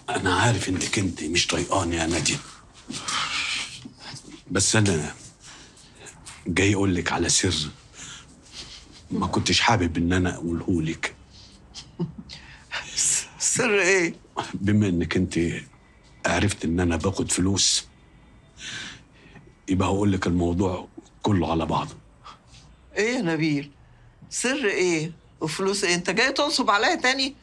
انا عارف انك انت مش طايقاني يا ناديه بس انا جاي اقول لك على سر ما كنتش حابب ان انا اقوله لك سر ايه بما انك انت عرفت ان انا باخد فلوس يبقى هقول لك الموضوع كله على بعضه ايه يا نبيل سر ايه وفلوس ايه انت جاي تنصب عليا تاني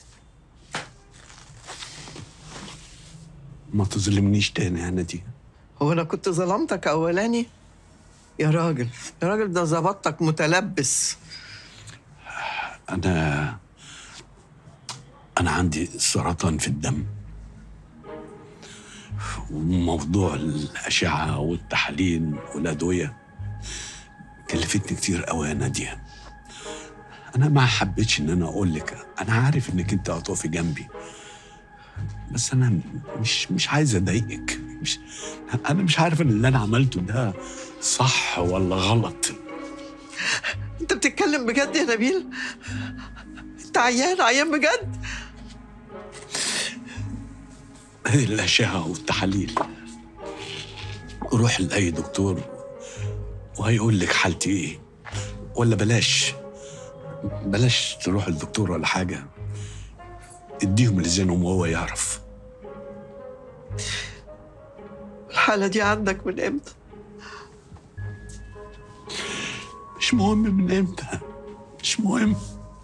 ما تظلمنيش تاني يا ناديه هو انا كنت ظلمتك اولاني يا راجل يا راجل ده ظبطتك متلبس انا انا عندي سرطان في الدم وموضوع الاشعه والتحاليل والادويه كلفتني كتير قوي يا ناديه انا ما حبيتش ان انا اقول لك انا عارف انك انت هتقفي جنبي بس انا مش مش عايز اضايقك مش انا مش عارف ان اللي انا عملته ده صح ولا غلط انت بتتكلم بجد يا نبيل انت عيان عيان بجد الأشعة والتحاليل روح لأي دكتور وهيقول لك حالتي إيه ولا بلاش بلاش تروح للدكتور ولا حاجة اديهم لزينهم وهو يعرف الحالة دي عندك من امتى مش مهم من امتى مش مهم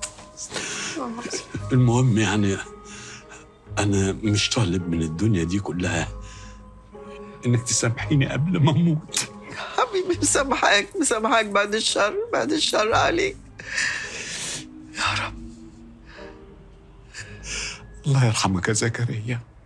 المهم يعني انا مش طالب من الدنيا دي كلها انك تسامحيني قبل ما اموت حبيبي مسامحاك مسامحاك بعد الشر بعد الشر عليك يا رب الله يرحمك يا زكريا